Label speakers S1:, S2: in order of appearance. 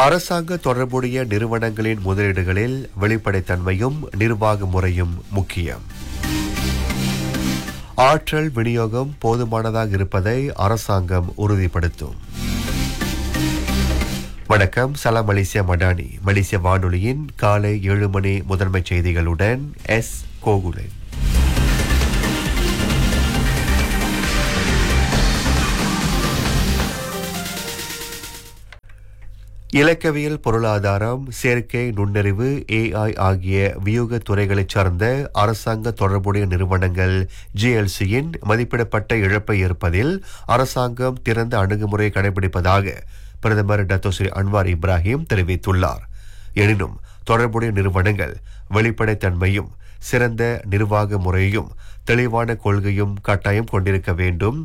S1: அரசாங்க தொடர்புடைய நிறுவனங்களின் முதலீடுகளில் வெளிப்படைத்தன்மையும் நிர்வாக முறையும் முக்கியம் ஆற்றல் விநியோகம் போதுமானதாக இருப்பதை அரசாங்கம் உறுதிப்படுத்தும் வணக்கம் சலாம் மலேசியா மடானி மலேசிய வானொலியின் காலை ஏழு மணி முதன்மை செய்திகளுடன் எஸ் கோகுலன் இலக்கவியல் பொருளாதாரம் செயற்கை நுண்ணறிவு ஏஐ ஆகிய வியூக துறைகளைச் சார்ந்த அரசாங்க தொடர்புடைய நிறுவனங்கள் ஜிஎல்சியின் மதிப்பிடப்பட்ட இழப்பை ஏற்பதில் அரசாங்கம் திறந்த அணுகுமுறையை கடைபிடிப்பதாக பிரதமர் டத்தோஸ்ரீ அன்வார் இப்ராஹிம் தெரிவித்துள்ளார் எனினும் தொடர்புடைய நிறுவனங்கள் வெளிப்படைத்தன்மையும் சிறந்த நிர்வாக முறையும் தெளிவான கொள்கையும் கட்டாயம் கொண்டிருக்க வேண்டும்